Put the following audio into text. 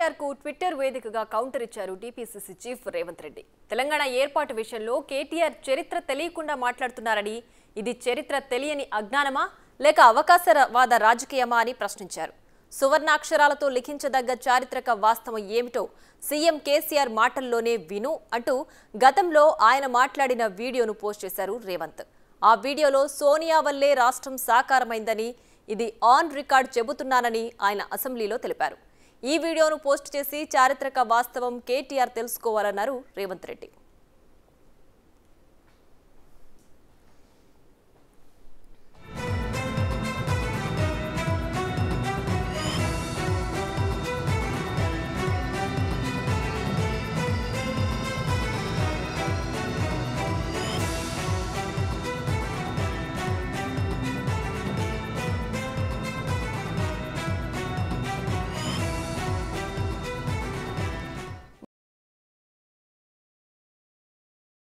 కేటీఆర్ కు ట్విట్టర్ వేదికగా కౌంటర్ ఇచ్చారు టీపీసీసీ చీఫ్ రేవంత్ రెడ్డి తెలంగాణ ఏర్పాటు విషయంలో కేటీఆర్ చరిత్ర తెలియకుండా మాట్లాడుతున్నారని ఇది చరిత్ర తెలియని అజ్ఞానమా లేక అవకాశవాద రాజకీయమా అని ప్రశ్నించారు సువర్ణాక్షరాలతో లిఖించదగ్గ చారిత్రక వాస్తవం ఏమిటో సీఎం కేసీఆర్ మాటల్లోనే విను అంటూ గతంలో ఆయన మాట్లాడిన వీడియోను పోస్ట్ చేశారు రేవంత్ ఆ వీడియోలో సోనియా వల్లే రాష్ట్రం సాకారమైందని ఇది ఆన్ రికార్డ్ చెబుతున్నానని ఆయన అసెంబ్లీలో తెలిపారు ఈ వీడియోను పోస్ట్ చేసి చారిత్రక వాస్తవం కేటీఆర్ తెలుసుకోవాలన్నారు రేవంత్ రెడ్డి